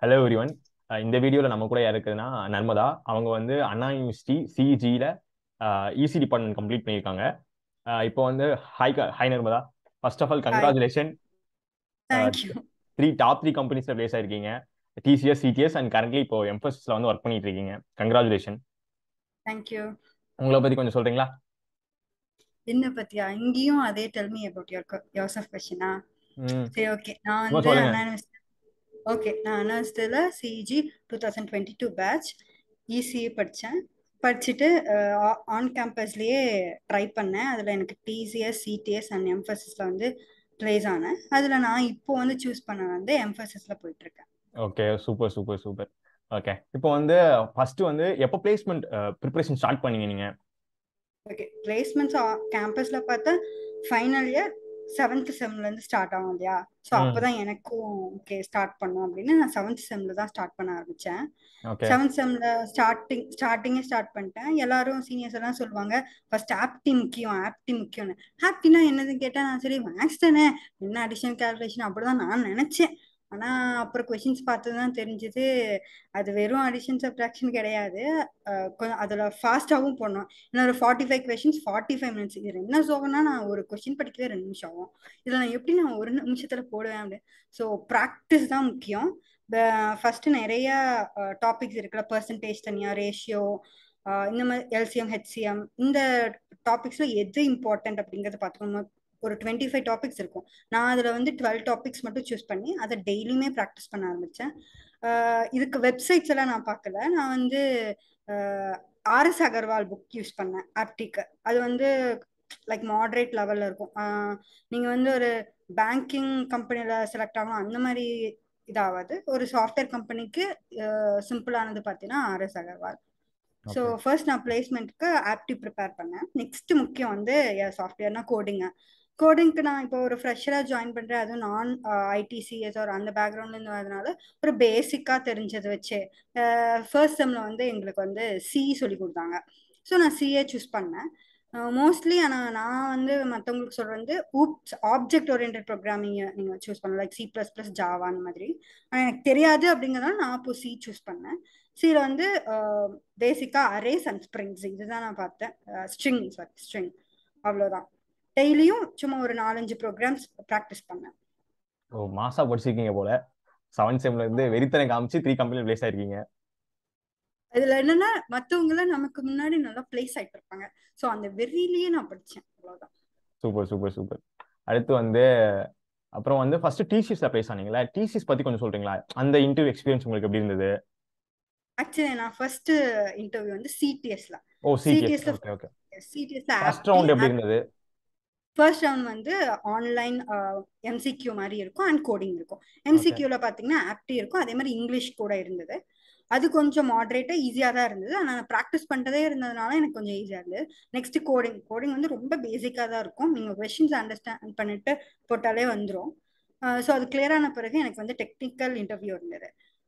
Hello everyone இந்த வீடியோவில் நம்ம கூட யார் இருக்குதுன்னா நர்மதா அவங்க வந்து அண்ணா யூனிவர்சிட்டி சிஜியில் இசி டிபார்ட்மெண்ட் கம்ப்ளீட் பண்ணியிருக்காங்க அஹ் இப்போ வந்து hi hi Narmada first of all congratulation thank you three top three கம்பெனிஸில் பிளேஸ் ஆயிருக்கீங்க டிசிஎஸ் சிடிஎஸ் அண்ட் கரண்ட்லி இப்போ எம்பசிஸில் வந்து ஒர்க் பண்ணிட்டு இருக்கீங்க கங்க்ராச்சுலேஷன் தேங்க்யூ உங்களை பற்றி கொஞ்சம் சொல்கிறீங்களா என்ன பத்தியா இங்கேயும் அதே டெல் மீ அபவுட் யுவர் யோசப் கொஸ்டினா ம் சரி ஓகே நான் சும்மா வந்து சொல்லுங்க அண்ணா யூனிவர்சிட்டி ஓகே நான் அண்ணா யூனிவர்சிட்டியில் CG two thousand twenty two batch ECA படித்தேன் படிச்சுட்டு ஆன் கேம்பஸ்லேயே ட்ரை பண்ணேன் அதில் எனக்கு டிசிஎஸ் சிடிஎஸ் அண்ட் எம்ஃபசிஸில் வந்து ப்ளேஸ் ஆனேன் அதில் நான் இப்போ வந்து சூஸ் பண்ண வந்து எம்ஃபசிஸில் போயிட்டுருக்கேன் okay super super super okay இப்போ வந்து ஃபர்ஸ்ட் வந்து எப்போ பிளேஸ்மெண்ட் ப்ரிப்பரேஷன் ஸ்டார்ட் பண்ணீங்க நீங்க ஓகே பிளேஸ்மெண்ட்ஸ் கேம்பஸில் பார்த்தா ஃபைனல் இயர் செவன்த் செம்லேருந்து ஸ்டார்ட் ஆகும் இல்லையா ஸோ ம் அப்போ தான் எனக்கும் ஓகே ஸ்டார்ட் பண்ணோம் அப்படின்னு நான் செவன்த் செம்மில் தான் ஸ்டார்ட் பண்ண ஆரம்பித்தேன் ஓகே செவன்த் செம்மில் ஸ்டார்டிங் ஸ்டார்டிங்கே ஸ்டார்ட் பண்ணிட்டேன் எல்லாரும் சீனியர்ஸ் எல்லாம் சொல்லுவாங்க ஃபர்ஸ்ட் ஆப்டி முக்கியம் ஆப்டி முக்கியம்னு ஆப்டினா என்னதுன்னு கேட்டால் நான் சரி மேக்ஸ் தானே என்ன அடிஷன் கால்குலேஷன் அப்படிதான் நான் நினச்சேன் ஆனால் அப்புறம் கொஷின்ஸ் பார்த்து தான் தெரிஞ்சது அது வெறும் அடிஷன் சப்ட்ராக்ஷன் கிடையாது அஹ் கொஞ்சம் அதில் ஃபாஸ்ட்டாகவும் பண்ணணும் இன்னொரு forty five questions forty five minutes இது என்ன சோகம்னா நான் ஒரு கொஷின் படிக்கவே ரெண்டு நிமிஷம் ஆகும் இதில் நான் எப்படி நான் ஒரு நிமிஷத்தில் போடுவேன் அப்படின்னு ஸோ ப்ராக்டிஸ் தான் முக்கியம் ஃபர்ஸ்ட் நிறைய டாபிக்ஸ் இருக்குல்ல பர்சன்டேஜ் தனியாக ரேஷியோ இந்த மாதிரி எல்சிஎம் ஹெச்சிஎம் இந்த டாபிக்ஸ்ல எது இம்பார்ட்டன்ட் அப்படிங்கறத பார்த்துக்கணும் ஒரு டுவெண்ட்டி ஃபைவ் டாபிக்ஸ் இருக்கும் நான் அதில் வந்து டுவெல் டாபிக்ஸ் மட்டும் சூஸ் பண்ணி அதை டெய்லியுமே ப்ராக்டிஸ் பண்ண ஆரம்பித்தேன் இதுக்கு வெப்சைட்ஸ் எல்லாம் நான் பார்க்கல நான் வந்து ஆர்எஸ் அகர்வால் புக் யூஸ் பண்ணேன் ஆப்டிக்கு அது வந்து லைக் மாடரேட் லெவலில் இருக்கும் நீங்கள் வந்து ஒரு பேங்கிங் கம்பெனியில் செலக்ட் ஆகணும் அந்த மாதிரி இதாகாது ஒரு சாஃப்ட்வேர் கம்பெனிக்கு சிம்பிளானது பார்த்தீங்கன்னா RS Agarwal so okay first நான் பிளேஸ்மெண்ட்க்கு ஆப்டி ப்ரிப்பேர் பண்ணேன் நெக்ஸ்ட் முக்கியம் வந்து சாஃப்ட்வேர்னா கோடிங்க கோடிங்க்கு நான் இப்போ ஒரு ஃப்ரெஷராக ஜாயின் பண்ணுறேன் அதுவும் நான் ஐடிசிஎஸ் ஒரு அந்த பேக்ரவுண்ட்லேருந்து வரதுனால ஒரு பேசிக்காக தெரிஞ்சதை வச்சு ஃபர்ஸ்ட் செம்மில் வந்து எங்களுக்கு வந்து சி சொல்லி கொடுத்தாங்க ஸோ நான் சிஏ சூஸ் பண்ணேன் மோஸ்ட்லி ஆனால் நான் வந்து மற்றவங்களுக்கு சொல்கிறது வந்து ஊப்ஸ் ஆப்ஜெக்ட் ஓரியன்ட் ப்ரோக்ராமிங் நீங்கள் சூஸ் பண்ணலாம் like C plus plus Java அந்த மாதிரி ஆனால் எனக்கு தெரியாது அப்படிங்கிறதால நான் இப்போ சி சூஸ் பண்ணேன் சியில் வந்து பேசிக்காக அரேஸ் அண்ட் ஸ்ப்ரிங்ஸ் இதுதான் நான் பார்த்தேன் ஸ்ட்ரிங் சாரி ஸ்ட்ரிங் அவ்வளோதான் டெய்லியும் சும்மா ஒரு நாலஞ்சு ப்ரோக்ராம்ஸ் ப்ராக்டிஸ் பண்ணேன் ஓ மாசா படிச்சிருக்கீங்க போல செவன்த் செம்ல இருந்து வெறித்தனை காமிச்சு த்ரீ கம்பெனி பிளேஸ் ஆயிருக்கீங்க இதுல என்னன்னா மற்றவங்கள நமக்கு முன்னாடி நல்லா பிளேஸ் ஆயிட்டு இருப்பாங்க ஸோ அந்த வெறியிலேயே நான் படித்தேன் அவ்வளோதான் சூப்பர் சூப்பர் சூப்பர் அடுத்து வந்து அப்புறம் வந்து ஃபர்ஸ்ட் டிசிஎஸ்ல பிளேஸ் ஆனீங்களா டிசிஎஸ் பத்தி கொஞ்சம் சொல்றீங்களா அந்த இன்டர்வியூ எக்ஸ்பீரியன்ஸ் உங்களுக்கு எப்படி இருந்தது ஆக்சுவலி நான் ஃபர்ஸ்ட் இன்டர்வியூ வந்து சிடிஎஸ்ல ஓ சிடிஎஸ் சிடிஎஸ்ல ஓகே ஓகே சிடிஎஸ்ல ஃபர்ஸ்ட் ஆப்டி ரவுண்ட் எப்படி இருந்தது ஃபர்ஸ்ட் ரவுண்ட் வந்து ஆன்லைன் எம்சிக்யூ மாதிரி இருக்கும் அண்ட் கோடிங் இருக்கும் ஓகே எம்சிக்யூல பார்த்தீங்கன்னா ஆப்டி இருக்கும் அதே மாதிரி இங்கிலீஷ் கூட இருந்தது அது கொஞ்சம் மாடரேட்டாக ஈஸியாக தான் இருந்தது ஆனால் நான் ப்ராக்டிஸ் பண்ணுறதே இருந்ததுனால எனக்கு கொஞ்சம் ஈஸியாக இருந்தது நெக்ஸ்ட் கோடிங் கோடிங் வந்து ரொம்ப பேசிக்காக தான் இருக்கும் நீங்கள் கொஷின்ஸ் அண்டர்ஸ்டாண்ட் பண்ணிட்டு போட்டாலே வந்துடும் ஸோ அது clear ஆன பிறகு எனக்கு வந்து டெக்னிக்கல் இன்டர்வியூ இருந்தது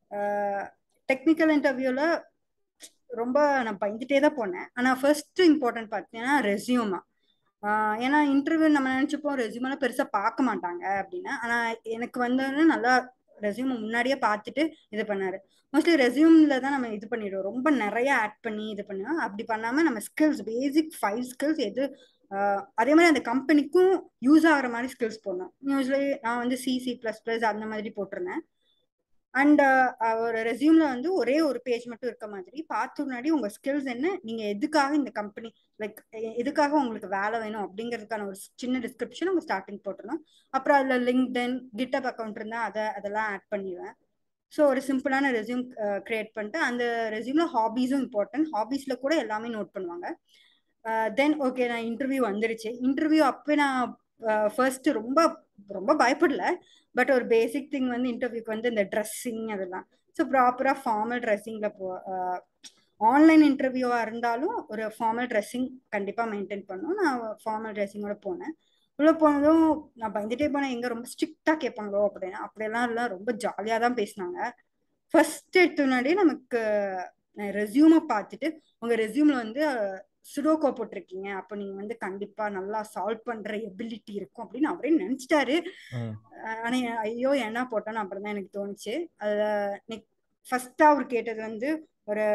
டெக்னிக்கல் இன்டர்வியூவில் ரொம்ப நான் பயந்துட்டே தான் போனேன் ஆனால் ஃபர்ஸ்ட் இம்பார்ட்டன்ட் பார்த்தீங்கன்னா ரெஸ்யூமா ஏன்னா இன்டர்வியூ நம்ம நினச்சிப்போம் ரெஸ்யூமெல்லாம் பெருசாக பார்க்க மாட்டாங்க அப்படின்னு ஆனால் எனக்கு வந்தோடனே நல்லா ரெஸ்யூமை முன்னாடியே பார்த்துட்டு இது பண்ணாரு மோஸ்ட்லி ரெஸ்யூமில் தான் நம்ம இது பண்ணிடுவோம் ரொம்ப நிறைய ஆட் பண்ணி இது பண்ணுவோம் அப்படி பண்ணாமல் நம்ம ஸ்கில்ஸ் பேசிக் ஃபைவ் ஸ்கில்ஸ் எது ஆஹ் அதே மாதிரி அந்த கம்பெனிக்கும் யூஸ் ஆகிற மாதிரி ஸ்கில்ஸ் போடணும் யூஸ்வலி நான் வந்து சிசி ப்ளஸ் ப்ளஸ் அந்த மாதிரி போட்டிருந்தேன் அண்ட் ஒரு ரெஸ்யூம்ல வந்து ஒரே ஒரு பேஜ் மட்டும் இருக்க மாதிரி பார்த்து முன்னாடி உங்க ஸ்கில்ஸ் என்ன நீங்க எதுக்காக இந்த கம்பெனி லைக் எதுக்காக உங்களுக்கு வேலை வேணும் அப்படிங்கிறதுக்கான ஒரு சின்ன டிஸ்கிரிப்ஷன் உங்க ஸ்டார்டிங் போட்டுருணும் அப்புறம் அதுல லிங்க்டன் கிட்டப் அக்கௌண்ட் இருந்தா அதை அதெல்லாம் ஆட் பண்ணிடுவேன் ஸோ ஒரு சிம்பிளான ரெஸ்யூம் கிரியேட் பண்ணிட்டு அந்த ரெஸ்யூம்ல ஹாபீஸும் இம்பார்ட்டன்ட் ஹாபீஸ்ல கூட எல்லாமே நோட் பண்ணுவாங்க தென் ஓகே நான் இன்டர்வியூ வந்துருச்சு இன்டர்வியூ அப்போ நான் ஃபர்ஸ்ட் ரொம்ப ரொம்ப பயப்படல பட் ஒரு பேசிக் திங் வந்து இன்டர்வியூக்கு வந்து இந்த ட்ரெஸ்ஸிங் அதெல்லாம் ஸோ ப்ராப்பராக ஃபார்மல் ட்ரெஸ்ஸிங்கில் போ ஆன்லைன் இன்டர்வியூவாக இருந்தாலும் ஒரு ஃபார்மல் ட்ரெஸ்ஸிங் கண்டிப்பாக மெயின்டைன் பண்ணணும் நான் ஃபார்மல் ட்ரெஸ்ஸிங்கோட போனேன் உள்ளே போனதும் நான் பயந்துட்டே போனேன் எங்கே ரொம்ப ஸ்ட்ரிக்டாக கேட்பாங்களோ அப்படின்னா அப்படியெல்லாம் இல்லை ரொம்ப ஜாலியாக தான் பேசினாங்க ஃபர்ஸ்ட் எடுத்த முன்னாடி நமக்கு ரெஸ்யூமை பார்த்துட்டு உங்கள் ரெஸ்யூமில் வந்து சுடோகோ போட்டிருக்கீங்க அப்போ நீங்க வந்து கண்டிப்பா நல்லா சால்வ் பண்ற எபிலிட்டி இருக்கும் அப்படின்னு அவரே நினைச்சிட்டாரு ம் அஹ் ஆனா ஐயோ என்ன போட்டோன்னு அப்புறம் தான் எனக்கு தோணுச்சு அதுல ஃபர்ஸ்டா அவர் கேட்டது வந்து ஒரு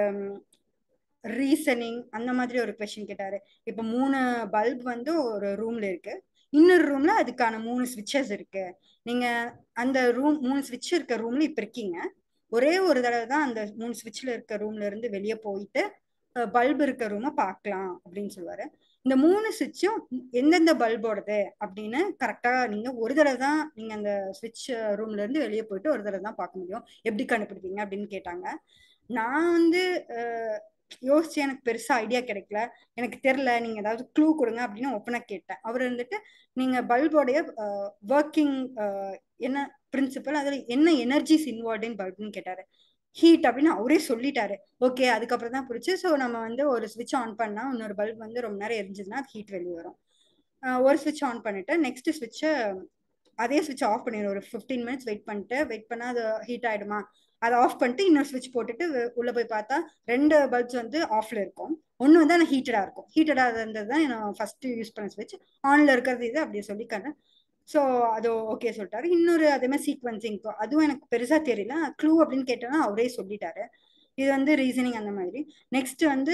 ரீசனிங் அந்த மாதிரி ஒரு கொஸ்டின் கேட்டாரு இப்ப மூணு பல்ப் வந்து ஒரு ரூம்ல இருக்கு இன்னொரு ரூம்ல அதுக்கான மூணு ஸ்விட்சஸ் இருக்கு நீங்க அந்த ரூம் மூணு ஸ்விட்ச் இருக்க ரூம்ல இப்ப இருக்கீங்க ஒரே ஒரு தடவை தான் அந்த மூணு ஸ்விட்ச்ல இருக்க ரூம்ல இருந்து வெளியே போயிட்டு பல்ப் இருக்க ரூமை பார்க்கலாம் அப்படின்னு சொல்லுவாரு இந்த மூணு சுவிட்சும் எந்தெந்த பல்போடது அப்படின்னு கரெக்டா நீங்க ஒரு தடவை தான் நீங்க அந்த சுவிட்ச் ரூம்ல இருந்து வெளியே போயிட்டு ஒரு தடவை தான் பார்க்க முடியும் எப்படி கண்டுபிடிப்பீங்க அப்படின்னு கேட்டாங்க நான் வந்து அஹ், யோசிச்சு எனக்கு பெருசா ஐடியா கிடைக்கல எனக்கு தெரியல நீங்க ஏதாவது க்ளூ கொடுங்க அப்படின்னு ஒப்பனா கேட்டேன் அவர் வந்துட்டு நீங்க பல்போடைய ஒர்க்கிங் என்ன பிரின்சிபல் அதுல என்ன எனர்ஜிஸ் இன்வால்வ் இன் பல்ப்னு கேட்டாரு ஹீட் அப்படின்னு அவரே சொல்லிட்டாரு ஓகே அதுக்கப்புறம் தான் புரிச்சு ஸோ நம்ம வந்து ஒரு ஸ்விட்ச் ஆன் பண்ணா இன்னொரு பல்ப் வந்து ரொம்ப நேரம் எரிஞ்சதுன்னா அது ஹீட் வெளியே வரும் அஹ் ஒரு ஸ்விட்ச் ஆன் பண்ணிட்டு நெக்ஸ்ட் ஸ்விட்சை அதே ஸ்விட்ச் ஆஃப் பண்ணிடும் ஒரு ஃபிஃப்டீன் மினிட்ஸ் வெயிட் பண்ணிட்டு வெயிட் பண்ணா அது ஹீட் ஆயிடுமா அதை ஆஃப் பண்ணிட்டு இன்னொரு ஸ்விட்ச் போட்டுட்டு வெ- உள்ள போய் பார்த்தா ரெண்டு பல்ப்ஸ் வந்து ஆஃப்ல இருக்கும் ஒன்று வந்து ஆனால் ஹீட்டடா இருக்கும் ஹீட்டடா இருந்தது தான் நான் ஃபர்ஸ்ட் யூஸ் பண்ண ஸ்விட்ச் ஆன்ல இருக்கிறது இது அப்படியே சொல்லிக்கானேன் ஸோ அது ஓகே சொல்லிட்டாரு இன்னொரு அதே மாதிரி சீக்வன்சிங் அதுவும் எனக்கு பெருசா தெரியல க்ளூ அப்படின்னு கேட்டோன்னா அவரே சொல்லிட்டாரு இது வந்து ரீசனிங் அந்த மாதிரி நெக்ஸ்ட் வந்து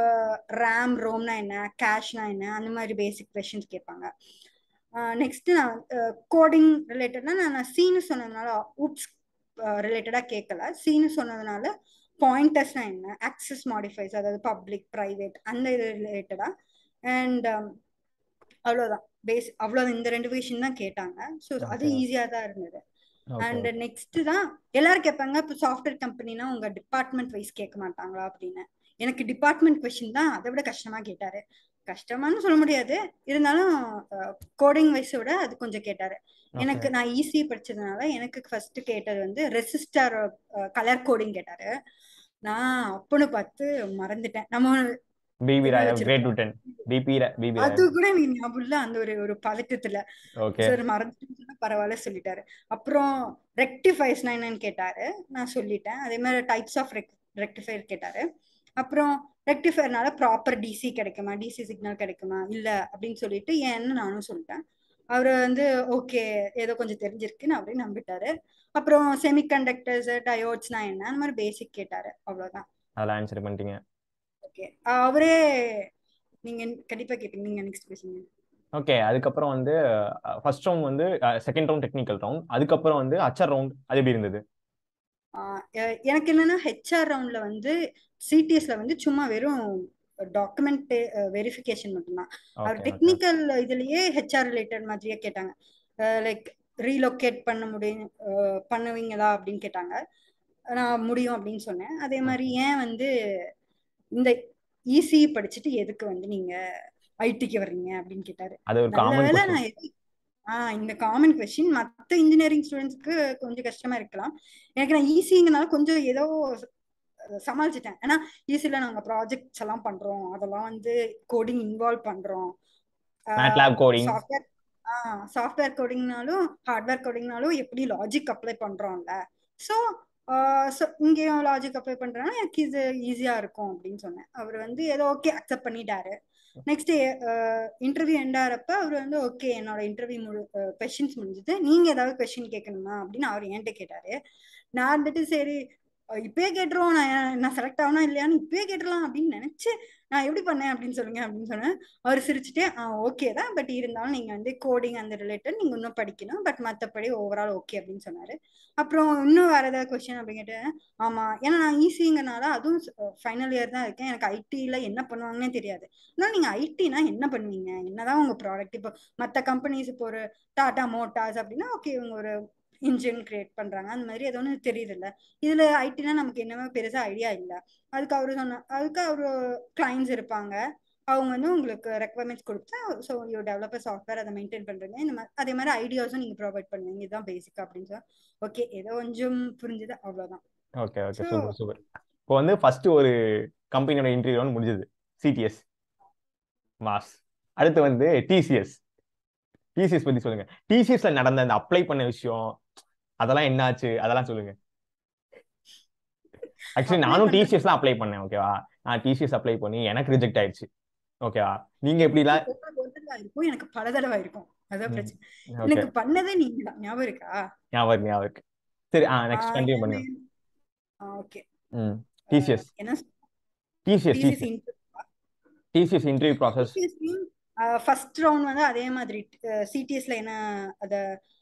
ரேம் ரோம்னா என்ன கேஷ்னா என்ன அந்த மாதிரி பேசிக் கொஷின்ஸ் கேட்பாங்க நெக்ஸ்ட் நான் கோடிங் ரிலேட்டட்னா நான் சீனு சொன்னதுனால உப்ஸ் ரிலேட்டடா கேட்கல சீனு சொன்னதுனால பாயிண்டர்ஸ்னா என்ன ஆக்சஸ் மாடிஃபைஸ் அதாவது பப்ளிக் ப்ரைவேட் அந்த இது ரிலேட்டடா அண்ட் அவ்வளோதான் பேஸ் அவ்வளோ இந்த ரெண்டு விஷயம் தான் கேட்டாங்க ஸோ அது Okay. ஈஸியாக தான் இருந்தது ஓகே அண்ட் நெக்ஸ்ட் தான் எல்லாரும் கேட்பாங்க இப்போ சாஃப்ட்வேர் கம்பெனினா உங்க டிபார்ட்மெண்ட் வைஸ் கேட்க மாட்டாங்களா அப்படின்னு எனக்கு டிபார்ட்மெண்ட் கொஸ்டின் தான் அதை விட கஷ்டமா கேட்டாரு கஷ்டமான்னு சொல்ல முடியாது இருந்தாலும் கோடிங் வைஸை விட அது கொஞ்சம் கேட்டாரு எனக்கு நான் ஈஸி படிச்சதுனால எனக்கு ஃபர்ஸ்ட் கேட்டது வந்து ரெசிஸ்டர் கலர் கோடிங் கேட்டாரு நான் அப்பன்னு பார்த்து மறந்துட்டேன் நம்ம பிபி இது ராய் வச்சிருக்கோம். கிரேட் டுட்டன் பிபி பிபி ராய் அது கூட எனக்கு ஞாபகம் இல்ல அந்த ஒரு ஒரு பதட்டத்துல ஓகே சார் மறந்துட்டு பரவாயில்ல சொல்லிட்டாரு அப்புறம் ரெக்டிஃபைஸ்னா என்னன்னு கேட்டாரு நான் சொல்லிட்டேன் அதே மாதிரி டைப்ஸ் ஆஃப் ரெக்டிஃபைர் கேட்டாரு அப்புறம் ரெக்டிஃபையர்னால ப்ராப்பர் டிசி கிடைக்குமா டிசி சிக்னல் கிடைக்குமா இல்ல அப்படின்னு சொல்லிட்டு ஏன்னு நானும் சொல்லிட்டேன் அவர் வந்து ஓகே ஏதோ கொஞ்சம் தெரிஞ்சிருக்குன்னு அவரே நம்பிட்டாரு அப்புறம் செமிகண்டக்டர்ஸ் டயோட்ஸ்னா என்ன அந்த மாதிரி பேசிக் கேட்டாரு அவ்வளவுதான் அதெல்லாம் ஆன்சர் பண்ணிட்டீங்க ஓகே அவரே நீங்க கண்டிப்பா கேட்டீங்க நீங்க நெக்ஸ்ட் பேசுங்க ஓகே அதுக்கப்புறம் வந்து ஃபர்ஸ்ட் ரவுண்ட் வந்து செகண்ட் ரவுண்ட் டெக்னிக்கல் ரவுண்ட் அதுக்கப்புறம் வந்து அச்சர் ரவுண்ட் அது எப்படி இருந்தது ஆஹ் எ- எனக்கு என்னன்னா ஹெச்ஆர் ரவுண்ட்ல வந்து சிடிஎஸ்ல வந்து சும்மா வெறும் டாக்குமெண்ட் வெரிஃபிகேஷன் மட்டும்தான் அவர் ஓகே ஓகே டெக்னிக்கல் இதுலயே ஹெச்ஆர் ரிலேட்டட் மாதிரியே கேட்டாங்க லைக் ரீலொகேட் பண்ண முடியும் அஹ் பண்ணுவீங்களா அப்படின்னு கேட்டாங்க நான் முடியும் அப்படின்னு சொன்னேன் அதே மாதிரி ஏன் வந்து இந்த இசி படிச்சுட்டு எதுக்கு வந்து நீங்க ஐடிக்கு வர்றீங்க அப்படின்னு கேட்டாரு அது ஒரு நல்ல காமன் வேளை கொஸ்டின் நான் எது- ஆஹ் இந்த காமன் கொஸ்டின் மத்த இன்ஜினியரிங் ஸ்டூடெண்ட்ஸ்க்கு கொஞ்சம் கஷ்டமா இருக்கலாம் எனக்கு நான் ஈஸிங்கனால கொஞ்சம் ஏதோ ச- சமாளிச்சிட்டேன் ஏன்னா ஈஸியில நாங்க ப்ராஜெக்ட்ஸ் எல்லாம் பண்றோம் அதெல்லாம் வந்து கோடிங் இன்வால்வ் பண்றோம் MATLAB coding software ah software கோடிங்னாலும் ஹார்ட்வேர் கோடிங்னாலும் எப்படி லாஜிக் அப்ளை பண்றோம்ல ஸோ இங்கேயும் லாஜிக் அப்ளை பண்றேன்னா எனக்கு இது ஈஸியா இருக்கும் அப்படின்னு சொன்னேன் அவர் வந்து ஏதோ ஓகே அக்செப்ட் பண்ணிட்டாரு நெக்ஸ்ட் இன்டர்வியூ எண்ட் ஆகிறப்ப அவர் வந்து ஓகே என்னோட இன்டர்வியூ முழு கொஷின்ஸ் முடிஞ்சது நீங்க ஏதாவது கொஷின் கேட்கணுமா அப்படின்னு அவர் என்கிட்ட கேட்டாரு நான் வந்துட்டு சரி அஹ் இப்பயே கேட்டுருவோம் நான் நான் செலக்ட் ஆகணும் இல்லையான்னு இப்பயே கேட்டுடலாம் அப்படின்னு நினைச்சு நான் எப்படி பண்ணேன் அப்படின்னு சொல்லுங்க அப்படின்னு சொன்னேன் அவர் சிரிச்சுட்டே ஆ ஓகே தான் பட் இருந்தாலும் நீங்க வந்து கோடிங் அந்த ரிலேட்டட் நீங்க இன்னும் படிக்கணும் பட் மற்றபடி ஓவரால் ஓகே அப்படின்னு சொன்னாரு அப்புறம் இன்னும் வேற ஏதாவது கொஸ்டின் அப்படின்னு கேட்டேன் ஆமா ஏன்னா நான் ஈஸிங்கனால அதுவும் ஃபைனல் இயர் தான் இருக்கேன் எனக்கு ஐடில என்ன பண்ணுவாங்கன்னே தெரியாது ஆனால் நீங்க ஐடினா என்ன பண்ணுவீங்க என்னதான் உங்க ப்ராடக்ட் இப்போ மற்ற கம்பெனிஸ் இப்போ ஒரு டாடா மோட்டார்ஸ் அப்படின்னா ஓகே இவங்க ஒரு இன்ஜின் கிரியேட் பண்றாங்க அந்த மாதிரி ஏதோ ஒன்று தெரியுது இல்ல இதுல ஐடினா நமக்கு என்னமே பெருசா ஐடியா இல்ல அதுக்கு அவரு சொன்ன அதுக்கு அவரு கிளைண்ட்ஸ் இருப்பாங்க அவங்க வந்து உங்களுக்கு ரெக்குவயர்மெண்ட்ஸ் கொடுத்தா ஸோ யூ டெவலப்பர் சாஃப்ட்வேர் அதை மெயின்டைன் பண்றீங்க இந்த மாதிரி அதே மாதிரி ஐடியாஸும் நீங்க ப்ரொவைட் பண்ணுவீங்க இதுதான் பேசிக் அப்படின்னு சொல்லி ஓகே ஏதோ கொஞ்சம் புரிஞ்சுது அவ்வளவுதான் okay okay So- super super இப்போ வந்து ஃபர்ஸ்ட் ஒரு கம்பெனியோட இன்டர்வியூ வந்து முடிஞ்சது சிடிஎஸ் மாஸ் அடுத்து வந்து டிசிஎஸ் டிசிஎஸ் பத்தி சொல்லுங்க டிசிஎஸ்ல நடந்த அந்த அப்ளை பண்ண விஷயம் அதெல்லாம் என்னாச்சு அதெல்லாம் சொல்லுங்க ஆக்சுவலி Apply நானும் பண்றது- டிசிஎஸ் தான் அப்ளை பண்ணேன் ஓகேவா நான் டிசிஎஸ் அப்ளை பண்ணி எனக்கு ரிஜெக்ட் ஆயிடுச்சு ஓகேவா நீங்க எப்படிலாம் உங்களுக்கு ஒரு தடவை இருக்கும் எனக்கு பல தடவை இருக்கும் அதான் ம் பிரச்சனை ஓகே எனக்கு பண்ணதே நீங்க தான் ஞாபகம் இருக்கா ஞாபகம் இருக்கு ஞாபகம் இருக்கு சரி ஆ நெக்ஸ்ட் ஆஹ் கண்டினியூ என்ன பண்ணுங்க ஓகே ம் டிசிஎஸ் என்ன TCS TCS TCS TCS interview process சிடிஎஸ்லயும் ஃபர்ஸ்ட் ரவுண்ட் வந்து அதே மாதிரி சிடிஎஸ்ல என்ன அத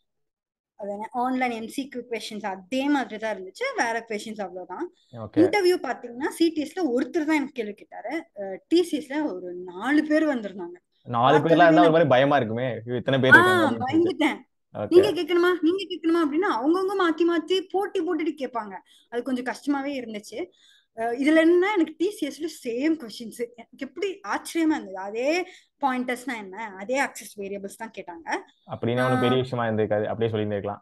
அது ஆன்லைன் எம்சிக்யூ கொஷின்ஸ் அதே மாதிரி தான் இருந்துச்சு வேற கொஷின்ஸ் அவ்வளவுதான் ஓகே இன்டர்வியூ பாத்தீங்கன்னா சிடிஎஸ்ல ஒருத்தர் தான் எனக்கு கேள்வி கேட்டாரு டிசிஎஸ்ல ஒரு நாலு பேர் வந்திருந்தாங்க நாலு பேர்லாம் பார்த்ததுமே இருந்தா ஒரு நான் மாதிரி பயமா இருக்குமே ஐயோ, இத்தனை பேர் இருக்காங்க ஆஹ் அப்படின்னு சொல்லிட்டு பயந்துட்டேன் ஓகே நீங்க கேட்கணுமா நீங்க கேட்கணுமா அப்படின்னு அவங்கவுங்க மாத்தி மாத்தி போட்டி போட்டுட்டு கேட்பாங்க அது கொஞ்சம் கஷ்டமாவே இருந்துச்சு அஹ் இதுல என்ன எனக்கு டிசிஎஸ்ல சேம் கொஸ்டின்ஸ் எனக்கு எப்படி ஆச்சரியமா இருந்தது அதே பாயிண்டர்ஸ்னா என்ன அதே அக்சஸ் வேரியபிள்ஸ் தான் கேட்டாங்க அப்படின்னா ஒன்றும் பெரிய ஆஹ் விஷயமா இருந்திருக்காது அப்படியே சொல்லியிருந்திருக்கலாம்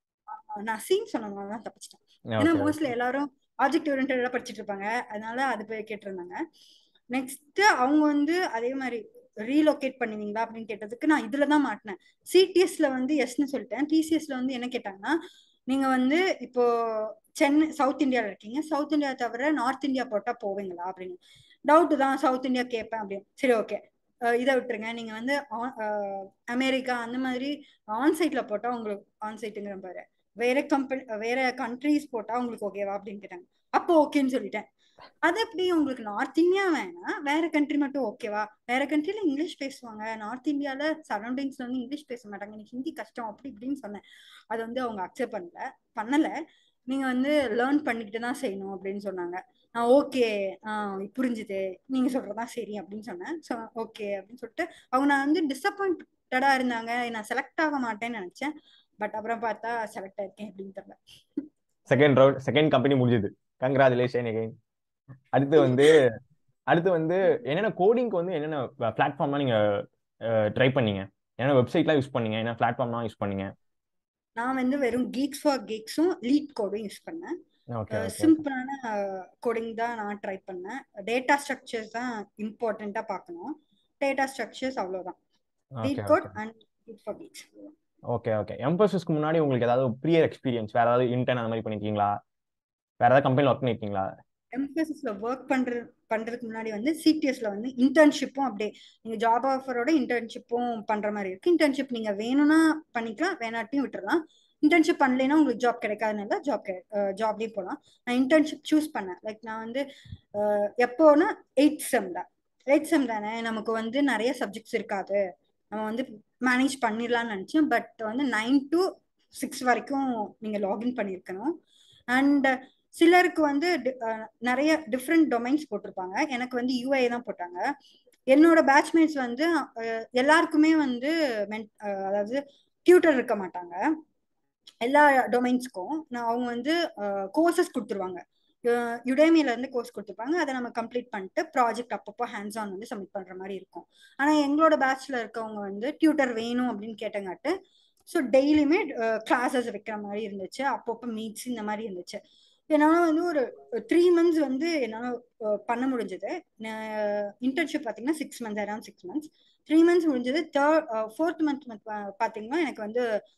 நான் சீன் சொன்னதுனால தான் தப்பிச்சிட்டேன் ஏன்னா ஓகே மோஸ்ட்லி ஓகே எல்லாரும் ஆப்ஜெக்ட் ஓரியன்டா படிச்சிட்டு இருப்பாங்க அதனால அது போய் கேட்டிருந்தாங்க நெக்ஸ்ட் அவங்க வந்து அதே மாதிரி ரீலோகேட் பண்ணுவீங்களா அப்படின்னு கேட்டதுக்கு நான் இதுல தான் மாட்டினேன் சிடிஎஸ்ல வந்து எஸ்ன்னு சொல்லிட்டேன் டிசிஎஸ்ல வந்து என்ன கேட்டாங்கன்னா நீங்க வந்து இப்போ சென்னை சவுத் இந்தியால இருக்கீங்க சவுத் இந்தியா தவிர நார்த் இந்தியா போட்டா போவீங்களா அப்படின்னு டவுட் தான் சவுத் இந்தியா கேட்பேன் அப்படின்னு சரி ஓகே இதை விட்டுருங்க நீங்க வந்து ஆ- அஹ் அமெரிக்கா அந்த மாதிரி ஆன்சைட்ல போட்டா உங்களுக்கு ஆன்சைட்டுங்கிற பாரு வேற கம்பெனி வேற கண்ட்ரீஸ் போட்டா உங்களுக்கு ஓகேவா அப்படின்னு கேட்டாங்க அப்போ ஓகேன்னு சொல்லிட்டேன் அது எப்படி உங்களுக்கு நார்த் இந்தியா வேணாம் வேற கண்ட்ரி மட்டும் ஓகேவா வேற கண்ட்ரில இங்கிலீஷ் பேசுவாங்க நார்த் இந்தியால சரௌண்டிங்ஸ்ல வந்து இங்கிலீஷ் பேச மாட்டாங்க எனக்கு ஹிந்தி கஷ்டம் அப்படி இப்படின்னு சொன்னேன் அது வந்து அவங்க அக்செப்ட் பண்ணல பண்ணல நீங்க வந்து லேர்ன் பண்ணிக்கிட்டு தான் செய்யணும் அப்படின்னு சொன்னாங்க நான் ஓகே புரிஞ்சுது நீங்க சொல்றதா சரி அப்படின்னு சொன்னேன் ஸோ ஓகே அப்படின்னு சொல்லிட்டு அவங்க நான் வந்து டிசப்பாயிண்டடா இருந்தாங்க நான் செலக்ட் ஆக மாட்டேன்னு நினைச்சேன் பட் அப்புறம் பார்த்தா செலக்ட் ஆயிருக்கேன் அப்படின்னு தெரியல செகண்ட் ரவுண்ட் செகண்ட் கம்பெனி முடிஞ்சது கங்க்ராச்சுலேஷன் அகைன் அடுத்து வந்து அடுத்து வந்து என்னென்ன கோடிங்க்கு வந்து என்னென்ன பிளாட்ஃபார்ம்லாம் நீங்க ட்ரை பண்ணீங்க என்னென்ன வெப்சைட்லாம் யூஸ் பண்ணீங்க என்ன பிளாட்ஃபார்ம்லாம் யூஸ் பண்ணீங்க நான் வந்து வெறும் கீக்ஸ் ஃபார் கீக்ஸும் லீட் கோடும் யூஸ் பண்ணேன் ஓகே ஓகே ஓகே சிம்பிளான கோடிங் தான் நான் ட்ரை பண்ணேன் டேட்டா ஸ்ட்ரக்சர்ஸ் தான் இம்பார்ட்டண்ட்டாக பார்க்கணும் டேட்டா ஸ்ட்ரக்சர்ஸ் அவ்வளோதான் okay LeetCode okay and leet for geeks okay okay எம்பசிஸ்க்கு முன்னாடி உங்களுக்கு ஏதாவது ப்ரியர் எக்ஸ்பீரியன்ஸ் வேற ஏதாவது இன்டர்ன் அந்த மாதிரி பண்ணிருக்கீங்களா வேற ஏதாவது கம்பெனியில் ஒர்க் பண்ணிருக்கீங்களா எம்பசிஸ்ல ஒர்க் பண்றது பண்றதுக்கு முன்னாடி வந்து சிடிஎஸ்ல வந்து இன்டர்ன்ஷிப்பும் அப்படியே நீங்க ஜாப் ஆஃபரோட இன்டர்ன்ஷிப்பும் பண்ற மாதிரி இருக்கு இன்டர்ன்ஷிப் நீங்க வேணும்னா பண்ணிக்கலாம் வேணாட்டியும் விட்டுறலாம் இன்டர்ன்ஷிப் பண்ணலைன்னா உங்களுக்கு ஜாப் கிடைக்காதனால ஜாப் ஜாப்லயும் போகலாம் நான் இன்டர்ன்ஷிப் சூஸ் பண்ணேன் லைக் நான் வந்து அஹ், எப்போனா எயிட் செம்ல எயிட் செம் தானே நமக்கு வந்து நிறைய சப்ஜெக்ட்ஸ் இருக்காது நம்ம வந்து மேனேஜ் பண்ணிடலாம்னு நினச்சேன் பட் வந்து நைன் டு சிக்ஸ் வரைக்கும் நீங்கள் லாகின் பண்ணியிருக்கணும் அண்ட் சிலருக்கு வந்து டி- அஹ் நிறைய டிஃப்ரெண்ட் டொமைன்ஸ் போட்டிருப்பாங்க எனக்கு வந்து யூஐ தான் போட்டாங்க என்னோட பேட்ச்மேட்ஸ் வந்து அஹ், எல்லாருக்குமே வந்து மென் அஹ், அதாவது டியூட்டர் இருக்க மாட்டாங்க எல்லா டொமைன்ஸ்க்கும் நான் அவங்க வந்து கோர்சஸ் கொடுத்துருவாங்க யுடேமியில இருந்து கோர்ஸ் கொடுத்துருப்பாங்க அதை நம்ம கம்ப்ளீட் பண்ணிட்டு ப்ராஜெக்ட் அப்பப்போ ஹேண்ட்ஸ் ஆன் வந்து சப்மிட் பண்ற மாதிரி இருக்கும் ஆனா எங்களோட பேட்ச்ல இருக்கவங்க வந்து டியூட்டர் வேணும் அப்படின்னு கேட்டங்காட்டு ஸோ டெய்லியுமே கிளாஸஸ் வைக்கிற மாதிரி இருந்துச்சு அப்பப்போ மீட்ஸ் இந்த மாதிரி இருந்துச்சு என்னால வந்து ஒரு த்ரீ மந்த்ஸ் வந்து என்னால அஹ், பண்ண முடிஞ்சது இன்டர்ன்ஷிப் பார்த்தீங்கன்னா six months around six months three months முடிஞ்சது தேர்ட் ஃபோர்த் மந்த் பார்த்தீங்கன்னா எனக்கு வந்து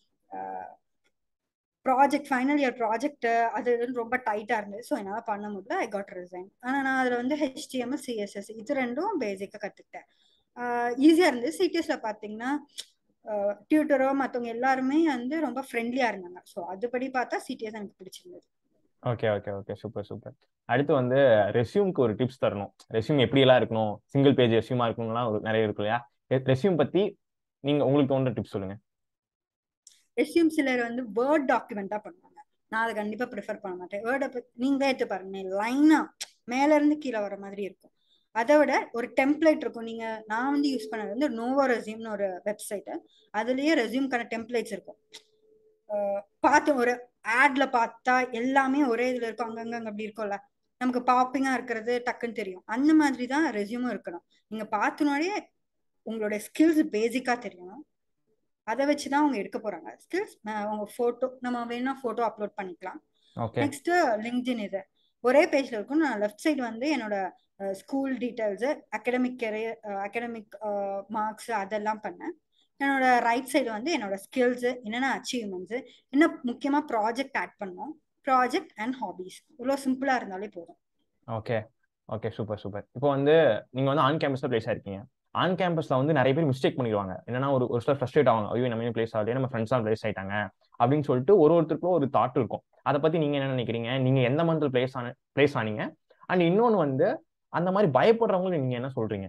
ப்ராஜெக்ட் ஃபைனல் இயர் ப்ராஜெக்ட் அது இதுன்னு ரொம்ப டைட்டாக இருந்தது ஸோ என்னால் பண்ண முடியல ஐ காட் ரிசைன் ஆனால் நான் அதில் வந்து ஹெச்டிஎம்எல் சிஎஸ்எஸ் இது ரெண்டும் பேசிக்காக கற்றுக்கிட்டேன் ஈஸியாக இருந்தது சிடிஎஸ்ல பார்த்தீங்கன்னா டியூட்டரோ மற்றவங்க எல்லாருமே வந்து ரொம்ப ஃப்ரெண்ட்லியாக இருந்தாங்க ஸோ அதுபடி பார்த்தா சிடிஎஸ் எனக்கு பிடிச்சிருந்தது okay okay okay super super அடுத்து வந்து ரெஸ்யூம்க்கு ஒரு டிப்ஸ் தரணும் ரெஸ்யூம் எப்படியெல்லாம் இருக்கணும் சிங்கிள் பேஜ் ரெஸ்யூமா இருக்கணும்லாம் ஒரு நிறைய இருக்கு இல்லையா ரெஸ்யூம் பத்தி நீங்க உங்களுக்கு தோன்ற டிப்ஸ் சொல்லுங்க ரெஸ்யூம் சிலர் வந்து வேர்ட் டாக்குமெண்ட்டாக பண்ணுவாங்க நான் அதை கண்டிப்பாக ப்ரிஃபர் பண்ண மாட்டேன் வேர்டை பற்றி நீங்கள் எடுத்து பாருங்க லைனாக மேலேருந்து கீழே வர மாதிரி இருக்கும் அதை விட ஒரு டெம்ப்ளேட் இருக்கும் நீங்கள் நான் வந்து யூஸ் பண்ணது வந்து நோவோ ரெஸ்யூம்னு ஒரு வெப்சைட்டு அதுலேயே ரெஸ்யூம்க்கான டெம்ப்ளேட்ஸ் இருக்கும் அஹ் பார்த்து ஒரு ஆட்ல பார்த்தா எல்லாமே ஒரே இதில் இருக்கும் அங்கங்க அங்க அப்படி இருக்கும்ல நமக்கு பாப்பிங்காக இருக்கிறது டக்குன்னு தெரியும் அந்த மாதிரி தான் ரெஸ்யூமும் இருக்கணும் நீங்கள் பார்த்தோன்னே உங்களுடைய ஸ்கில்ஸ் பேசிக்காக தெரியணும் அதை வச்சு தான் அவங்க எடுக்க போறாங்க ஸ்கில்ஸ் அவங்க ஃபோட்டோ நம்ம வேணா ஃபோட்டோ அப்லோட் பண்ணிக்கலாம் ஓகே நெக்ஸ்ட் லிங்க்டின் இது ஒரே பேஜ்ல இருக்கும் நான் லெஃப்ட் சைடு வந்து என்னோட school details academic career academic marks அதெல்லாம் பண்ணேன் என்னோட ரைட் சைடு வந்து என்னோட ஸ்கில்ஸ் என்னென்ன அச்சீவ்மெண்ட்ஸ் என்ன முக்கியமா ப்ராஜெக்ட் ஆட் பண்ணோம் ப்ராஜெக்ட் அண்ட் ஹாபீஸ் இவ்வளோ சிம்பிளா இருந்தாலே போதும் ஓகே ஓகே சூப்பர் சூப்பர் இப்போ வந்து நீங்க வந்து ஆன் கேம்பஸ்ல பிளேஸ் ஆயிருக்கீங்க ஆன் கேம்பஸ்ல வந்து நிறைய பேர் மிஸ்டேக் பண்ணிடுவாங்க என்னன்னா ஒரு ஒரு சிலர் ஃப்ரஸ்ட்ரேட் ஆவாங்க ஐயோ நம்ம பிளேஸ் ஆகலையே நம்ம ஃப்ரெண்ட்ஸ் தான் பிளேஸ் ஆயிட்டாங்க அப்படின்னு சொல்லிட்டு ஒரு ஒருத்தருக்கும் ஒரு தாட் இருக்கும் அதை பத்தி நீங்க என்ன நினைக்கிறீங்க நீங்க எந்த மந்த்ல பிளேஸ் ஆன பிளேஸ் ஆனீங்க அண்ட் இன்னொன்னு வந்து அந்த மாதிரி பயப்படுறவங்களுக்கு நீங்க என்ன சொல்றீங்க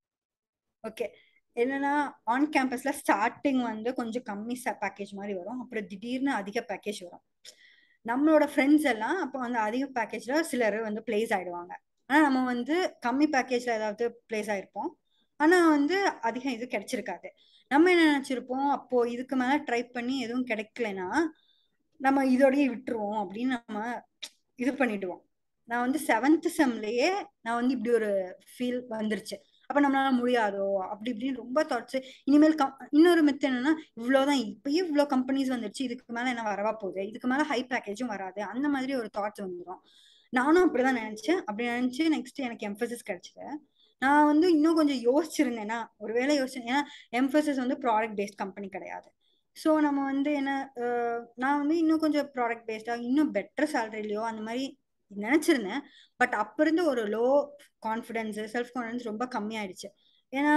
ஓகே என்னன்னா ஆன் கேம்பஸ்ல ஸ்டார்டிங் வந்து கொஞ்சம் கம்மி பேக்கேஜ் மாதிரி வரும் அப்புறம் திடீர்னு அதிக பேக்கேஜ் வரும் நம்மளோட ஃப்ரெண்ட்ஸ் எல்லாம் அப்போ வந்து அதிக பேக்கேஜ்ல சிலர் வந்து பிளேஸ் ஆயிடுவாங்க ஆனா நம்ம வந்து கம்மி பேக்கேஜ்ல ஏதாவது பிளேஸ் ஆயிருப்போம் ஆனா வந்து அதிகம் இது கிடைச்சிருக்காது நம்ம என்ன நினைச்சிருப்போம் அப்போ இதுக்கு மேல ட்ரை பண்ணி எதுவும் கிடைக்கலனா நம்ம இதோடய விட்டுருவோம் அப்படின்னு நம்ம இது பண்ணிடுவோம் நான் வந்து செவன்த் செம்லயே நான் வந்து இப்படி ஒரு ஃபீல் வந்துருச்சு அப்ப நம்மளால முடியாதோ அப்படி இப்படின்னு ரொம்ப தாட்ஸ் இனிமேல் கம் இன்னொரு மித்து என்னன்னா இவ்வளவுதான் இப்பயே இவ்வளோ கம்பெனிஸ் வந்துருச்சு இதுக்கு மேல என்ன வரவா போகுது இதுக்கு மேல ஹை பேக்கேஜும் வராது அந்த மாதிரி ஒரு தாட்ஸ் வந்துடும் நானும் அப்படிதான் நினைச்சேன் அப்படி நினைச்சு நெக்ஸ்ட் எனக்கு எம்பசிஸ் கிடைச்சது நான் வந்து இன்னும் கொஞ்சம் யோசிச்சிருந்தேன்னா ஒருவேளை யோசிச்சேன் ஏன்னா எம்பசிஸ் வந்து ப்ராடக்ட் பேஸ்ட் கம்பெனி கிடையாது ஸோ நம்ம வந்து என்ன நான் வந்து இன்னும் கொஞ்சம் ப்ராடக்ட் பேஸ்டாக இன்னும் பெட்டர் சேலரிலையோ அந்த மாதிரி நினைச்சிருந்தேன் பட் அப்ப இருந்து ஒரு லோ கான்ஃபிடென்ஸ் செல்ஃப் கான்ஃபிடன்ஸ் ரொம்ப கம்மியாயிடுச்சு ஏன்னா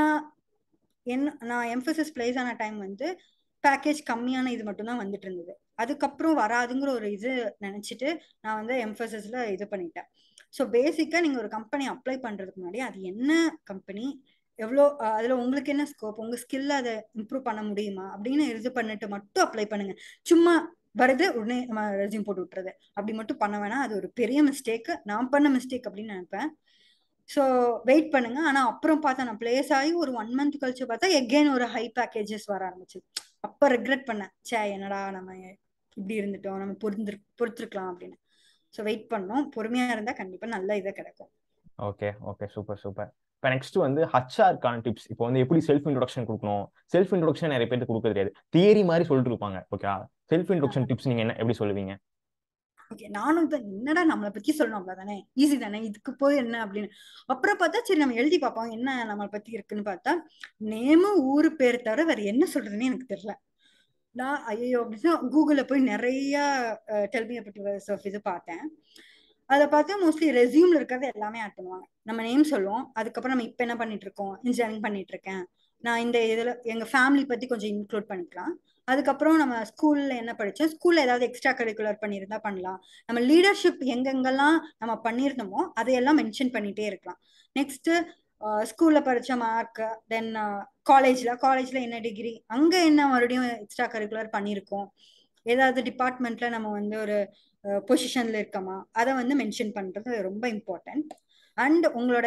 என்ன நான் எம்பசிஸ் பிளேஸ் ஆன டைம் வந்து பேக்கேஜ் கம்மியான இது மட்டும் தான் வந்துட்டு இருந்தது அதுக்கப்புறம் வராதுங்கிற ஒரு இது நினைச்சிட்டு நான் வந்து எம்பசிஸ்ல இது பண்ணிட்டேன் ஸோ பேசிக்கா நீங்க ஒரு கம்பெனி அப்ளை பண்றதுக்கு முன்னாடி அது என்ன கம்பெனி எவ்வளோ அதுல உங்களுக்கு என்ன ஸ்கோப் உங்க ஸ்கில் அதை இம்ப்ரூவ் பண்ண முடியுமா அப்படின்னு இது பண்ணிட்டு மட்டும் அப்ளை பண்ணுங்க சும்மா வருது உடனே நம்ம ரெசியூம் போட்டு விட்டுறது அப்படி மட்டும் பண்ண வேணாம் அது ஒரு பெரிய மிஸ்டேக் நான் பண்ண மிஸ்டேக் அப்படின்னு நினைப்பேன் ஸோ வெயிட் பண்ணுங்க ஆனா அப்புறம் பார்த்தா நான் பிளேஸ் ஆகி ஒரு ஒன் மந்த் கழிச்சு பார்த்தா எகெயின் ஒரு ஹை பேக்கேஜஸ் வர ஆரம்பிச்சு அப்ப ரெக்ரெட் பண்ணேன் சே என்னடா நம்ம இப்படி இருந்துட்டோம் நம்ம பொருந்து பொறுத்திருக்கலாம் அப்படின்னு ஸோ வெயிட் பண்ணோம் பொறுமையா இருந்தா கண்டிப்பா நல்ல இதை கிடைக்கும் ஓகே ஓகே சூப்பர் சூப்பர் இப்போ நெக்ஸ்ட் வந்து ஹச்ஆர்க்கான டிப்ஸ் இப்போ வந்து எப்படி செல்ஃப் இன்ட்ரொடக்ஷன் கொடுக்கணும் செல்ஃப் இன்ட்ரொடக்ஷன் நிறைய பேருக்கு கொடுக்க தெரியாது தியரி மாதிரி சொல்லிட்டு இருப்பாங்க ஓகே செல்ஃப் இன்ட்ரொடக்ஷன் டிப்ஸ் நீங்க என்ன எப்படி சொல்லுவீங்க ஓகே நானும் தான் என்னடா நம்மளை பத்தி சொல்லணும் அவ்வளவுதானே ஈஸி தானே இதுக்கு போய் என்ன அப்படின்னு அப்புறம் பார்த்தா சரி நம்ம எழுதி பார்ப்போம் என்ன நம்மளை பத்தி இருக்குன்னு பார்த்தா நேமு ஊரு பேர் தவிர வேற என்ன சொல்றதுன்னு எனக்கு தெரியல நான் ஐயோ அப்படின்னு கூகுளில் போய் நிறைய டெல்மி ஆஃப் இது பார்த்தேன் அதை பார்த்து மோஸ்ட்லி ரெசியூம்ல இருக்கிறது எல்லாமே ஆட் பண்ணுவாங்க நம்ம நேம் சொல்லுவோம் அதுக்கப்புறம் நம்ம இப்போ என்ன பண்ணிட்டு இருக்கோம் இன்ஜினியரிங் பண்ணிட்டு இருக்கேன் நான் இந்த இதில் எங்கள் ஃபேமிலி பற்றி கொஞ்சம் இன்க்ளூட் பண்ணிக்கலாம் அதுக்கப்புறம் நம்ம ஸ்கூல்ல என்ன படித்தோம் ஸ்கூல்ல ஏதாவது எக்ஸ்ட்ரா கரிக்குலர் பண்ணியிருந்தா பண்ணலாம் நம்ம லீடர்ஷிப் எங்கெங்கெல்லாம் நம்ம பண்ணியிருந்தோமோ அதையெல்லாம் மென்ஷன் பண்ணிட்டே இருக்கலாம் நெக்ஸ்ட் ஸ்கூல்ல படிச்ச மார்க் தென் காலேஜ்ல காலேஜ்ல என்ன டிகிரி அங்க என்ன மறுபடியும் எக்ஸ்ட்ரா கரிக்குலர் பண்ணியிருக்கோம் ஏதாவது டிபார்ட்மெண்ட்ல நம்ம வந்து ஒரு பொசிஷன்ல இருக்கோமா அதை வந்து மென்ஷன் பண்றது ரொம்ப இம்பார்ட்டன்ட் அண்ட் உங்களோட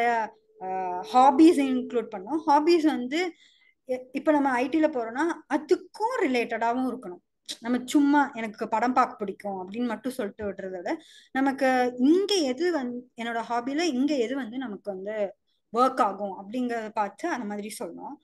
ஹாபீஸ் இன்க்ளூட் பண்ணோம் ஹாபீஸ் வந்து இப்போ நம்ம ஐடில போறோம்னா அதுக்கும் ரிலேட்டடாகவும் இருக்கணும் நம்ம சும்மா எனக்கு படம் பார்க்க பிடிக்கும் அப்படின்னு மட்டும் சொல்லிட்டு விடுறத விட நமக்கு இங்க எது வந்து என்னோட ஹாபில இங்க எது வந்து நமக்கு வந்து ஒர்க் ஆகும் அப்படிங்கறத பார்த்து அந்த மாதிரி சொல்லணும்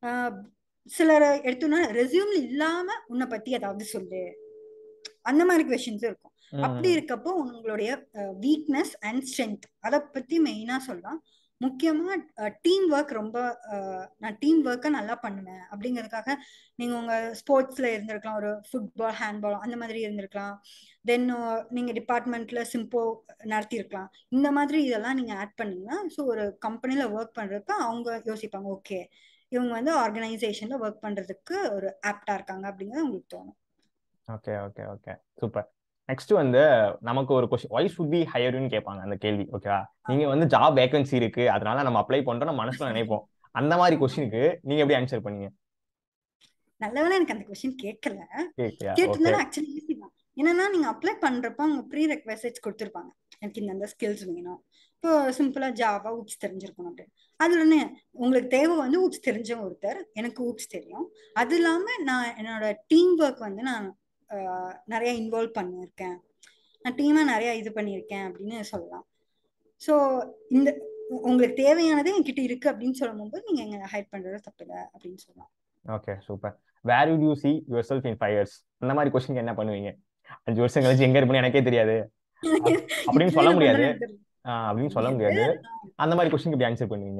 சிலர் எடுத்தோம்னா ரெசியூம்ல இல்லாம உன்னை பத்தி ஏதாவது சொல்லு அந்த மாதிரி கொஸ்டின்ஸ் இருக்கும் அப்படி இருக்கப்போ உங்களுடைய வீக்னஸ் அண்ட் ஸ்ட்ரென்த் அதை பத்தி மெயினா சொல்லலாம் முக்கியமா டீம் ஒர்க் ரொம்ப நான் டீம் ஒர்க்கை நல்லா பண்ணுவேன் அப்படிங்கிறதுக்காக நீங்க உங்க ஸ்போர்ட்ஸ்ல இருந்திருக்கலாம் ஒரு ஃபுட்பால் ஹேண்ட்பால் அந்த மாதிரி இருந்திருக்கலாம் தென் நீங்க டிபார்ட்மெண்ட்ல சிம்போ நடத்தியிருக்கலாம் இந்த மாதிரி இதெல்லாம் நீங்க ஆட் பண்ணீங்கன்னா ஸோ ஒரு கம்பெனில ஒர்க் பண்றப்ப அவங்க யோசிப்பாங்க ஓகே இவங்க வந்து ஆர்கனைசேஷன்ல ஒர்க் பண்றதுக்கு ஒரு ஆப்டா இருக்காங்க அப்படிங்கிறது உங்களுக்கு தோணும் okay okay okay super next வந்து நமக்கு ஒரு கொஸ்டின் ஒய் சுட் பி ஹையர்னு கேட்பாங்க அந்த கேள்வி ஓகேவா நீங்க வந்து ஜாப் வேகன்சி இருக்கு அதனால நம்ம அப்ளை பண்றோம் நம்ம மனசுல நினைப்போம் அந்த மாதிரி கொஸ்டினுக்கு நீங்க எப்படி ஆன்சர் பண்ணீங்க நல்லவேளை எனக்கு அந்த கொஸ்டின் கேட்கல கேட்டிருந்தாலும் ஆக்சுவலி ஈஸி தான் என்னன்னா நீங்க அப்ளை பண்றப்ப அவங்க ப்ரீ ரெக்வெஸ்ட் கொடுத்துருப்பாங்க எனக்கு இந்த ஸ்கில்ஸ் வேணும் இப்போ சிம்பிளா ஜாவா ஊப்ஸ் தெரிஞ்சிருக்கணும் அப்படின்னு அதுல என்ன உங்களுக்கு தேவை வந்து ஊப்ஸ் தெரிஞ்ச ஒருத்தர் எனக்கு ஊப்ஸ் தெரியும் அது இல்லாம நான் என்னோட டீம் ஒர்க் வந்து நான் நிறைய இன்வால்வ் பண்ணியிருக்கேன் நான் டீமா நிறைய இது பண்ணியிருக்கேன் அப்படின்னு சொல்லலாம் ஸோ இந்த உங்களுக்கு தேவையானதே என்கிட்ட இருக்கு அப்படின்னு சொல்லும் போது நீங்க எங்க ஹைட் பண்றது தப்பு இல்லை அப்படின்னு சொல்லலாம் okay super where you see yourself in five years அந்த மாதிரி கொஸ்டின் என்ன பண்ணுவீங்க அஞ்சு வருஷம் கழிச்சு எங்க இருப்பேன்னு எனக்கே தெரியாது அப்படின்னு சொல்ல முடியாது அப்படின்னு சொல்ல முடியாது அந்த மாதிரி கொஸ்டின் எப்படி ஆன்சர் பண்ணுவீங்க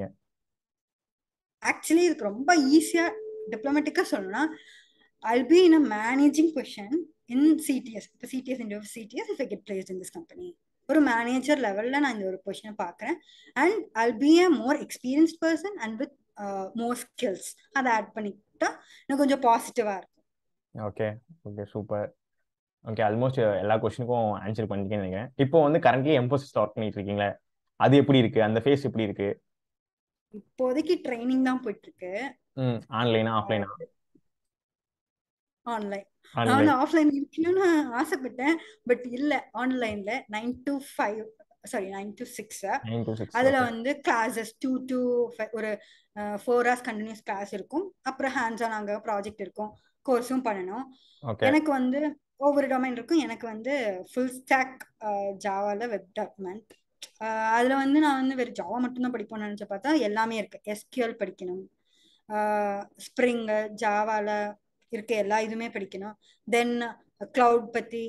ஆக்சுவலி இதுக்கு ரொம்ப ஈஸியா டிப்ளமேட்டிக்கா சொல்லணும்னா I'll be in a managing position in CTS, the CTS and CTS if I get placed in this company. ஒரு மேனேஜர் லெவல்ல நான் இந்த ஒரு பொசிஷனை பார்க்குறேன் and I'll be a more experienced person and with more skills அதை add பண்ணிக்கிட்டா இன்னும் கொஞ்சம் பாசிட்டிவா இருக்கும் okay okay super okay almost எல்லா கொஸ்டினுக்கும் ஆன்சர் பண்ணிட்டேன்னு நினைக்கிறேன் இப்போ வந்து கரண்ட்லி எம்போசிஸ் ஒர்க் பண்ணிட்டு இருக்கீங்களே அது எப்படி இருக்கு அந்த ஃபேஸ் எப்படி இருக்கு இப்போதைக்கு ட்ரைனிங் தான் போயிட்டு இருக்கு ம் ஆன்லைனா ஆஃப்லைனா ஆன்லைன் ஆன்லைன் நான் ஆஃப்லைன் இருக்கணும்னு ஆசைப்பட்டேன் பட் இல்ல ஆன்லைன்ல nine to five sorry nine to six nine to six அதுல வந்து கிளாஸஸ் டூ டு ஒரு ஃபோர் ஹவர்ஸ் கண்டினியூஸ் கிளாஸ் இருக்கும் அப்புறம் ஹேண்ட்ஸ் ஆன் அங்கே ப்ராஜெக்ட் இருக்கும் கோர்ஸும் பண்ணணும் ஓகே எனக்கு வந்து ஒவ்வொரு டொமைன் இருக்கும் எனக்கு வந்து ஃபுல் ஸ்டாக் ஜாவால வெப் டெவலப்மெண்ட் அதுல வந்து நான் வந்து வெறும் ஜாவா மட்டும்தான் படிப்போம்னு நினைச்சு பார்த்தா எல்லாமே இருக்கு எஸ்கியூஎல் படிக்கணும் ஸ்ப்ரிங் ஜாவால இருக்க எல்லா இதுவுமே படிக்கணும் தென் கிளவுட் பத்தி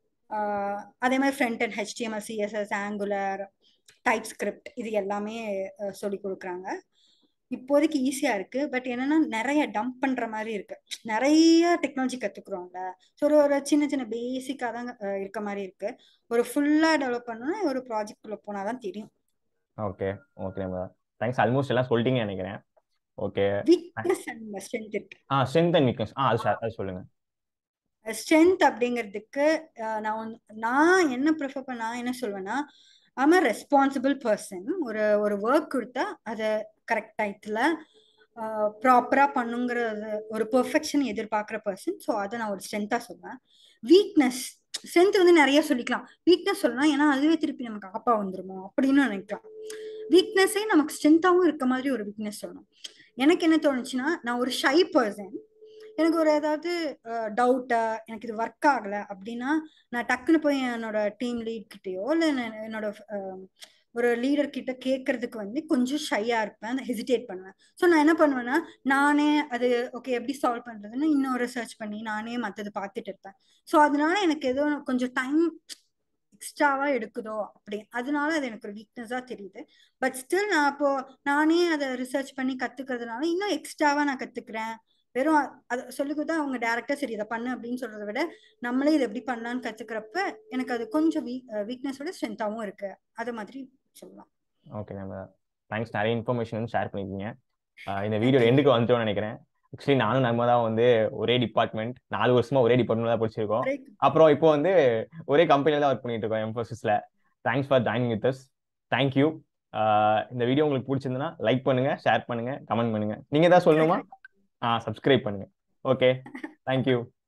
ஆஹ் அதே மாதிரி front end HTML CSS Angular TypeScript இது எல்லாமே அஹ் சொல்லி கொடுக்குறாங்க இப்போதைக்கு ஈஸியா இருக்கு பட் என்னன்னா நிறைய டம்ப் பண்ற மாதிரி இருக்கு நிறைய டெக்னாலஜி கத்துக்குறோம்ல ஸோ ஒரு ஒரு சின்ன சின்ன பேசிக்கா தான் அஹ் இருக்க மாதிரி இருக்கு ஒரு ஃபுல்லா டெவலப் பண்ணணும்னா ஒரு ப்ராஜெக்ட் குள்ள போனாதான் தெரியும் ஓகே ஓகே தேங்க்ஸ் ஆல்மோஸ்ட் எல்லாம் சொல்லிட்டீங்கன்னு நினைக்கிறேன் ஓகே வீக்னஸ் அண்ட் ஸ்ட்ரென்த் இருக்கு ஆ ஸ்ட்ரென்த் அண்ட் வீக்னஸ் ஆ அது அது சொல்லுங்க ஸ்ட்ரென்த் அப்படிங்கிறதுக்கு அஹ் நான் வந்து- நான் என்ன ப்ரிஃபர் பண்ண நான் என்ன சொல்வேன்னா ஐம் அ ரெஸ்பான்சிபிள் பர்சன் ஒரு ஒரு ஒர்க் கொடுத்தா அதை கரெக்ட் டயத்தில் ப்ராப்பராக பண்ணுங்கிறது ஒரு பெர்ஃபெக்ஷன் எதிர்பார்க்குற பர்சன் ஸோ அதை நான் ஒரு ஸ்ட்ரென்த்தாக சொல்லுவேன் வீக்னஸ் ஸ்ட்ரென்த் வந்து நிறைய சொல்லிக்கலாம் வீக்னஸ் சொல்லலாம் ஏன்னா அதுவே திருப்பி நமக்கு ஆப்பா வந்துருமோ அப்படின்னு நினைக்கலாம் வீக்னஸே நமக்கு ஸ்ட்ரென்த்தாகவும் இருக்க மாதிரி ஒரு வீக்னஸ் சொல்லணும் எனக்கு என்ன தோணுச்சுன்னா நான் ஒரு ஷை பர்சன் எனக்கு ஒரு ஏதாவது டவுட்டா எனக்கு இது ஒர்க் ஆகல அப்படின்னா நான் டக்குன்னு போய் என்னோட டீம் லீட் கிட்டயோ இல்லை என்னோட அஹ், ஒரு லீடர் கிட்ட கேட்கறதுக்கு வந்து கொஞ்சம் ஷையா இருப்பேன் ஹெசிடேட் பண்ணுவேன் ஸோ நான் என்ன பண்ணுவேன்னா நானே அது ஓகே எப்படி சால்வ் பண்றதுன்னு இன்னும் ரிசர்ச் பண்ணி நானே மற்றது பார்த்துட்டு இருப்பேன் ஸோ அதனால எனக்கு ஏதோ கொஞ்சம் டைம் எக்ஸ்ட்ராவா எடுக்குதோ அப்படி அதனால அது எனக்கு ஒரு வீக்னஸா தெரியுது பட் ஸ்டில் நான் அப்போ நானே அதை ரிசர்ச் பண்ணி கத்துக்கிறதுனால இன்னும் எக்ஸ்ட்ராவா நான் கத்துக்கிறேன் வெறும் அ- அதை சொல்லி கொடுத்தா அவங்க டேரக்டா சரி இதை பண்ணு அப்படின்னு சொல்றதை விட நம்மளே இதை எப்படி பண்ணலாம்னு கத்துக்கிறப்ப எனக்கு அது கொஞ்சம் வீக் வீக்னஸோட ஸ்ட்ரென்த்தாகவும் இருக்கு அது மாதிரி சொல்லலாம் ஓகே நம்ம தேங்க்ஸ் நிறைய இன்ஃபர்மேஷன் வந்து ஷேர் பண்ணிருக்கீங்க ஆஹ் இந்த வீடியோ எண்டுக்கு வந்துட்டோம்னு நினைக்கிறேன் ஆக்சுவலி நானும் நம்ம தான் வந்து ஒரே டிபார்ட்மெண்ட் நாலு வருஷமா ஒரே டிபார்ட்மெண்ட் தான் படிச்சிருக்கோம் அப்புறம் இப்போ வந்து ஒரே கம்பெனில தான் ஒர்க் பண்ணிட்டு இருக்கோம் எம்போசிஸ்ல thanks for joining with us thank you இந்த வீடியோ உங்களுக்கு பிடிச்சிருந்ததுன்னா லைக் பண்ணுங்க ஷேர் பண்ணுங்க கமெண்ட் பண்ணுங்க நீங்க ஏதாவது சொல்லணுமா ஆ சப்ஸ்கிரைப் பண்ணுங்க ஓகே தேங்க்யூ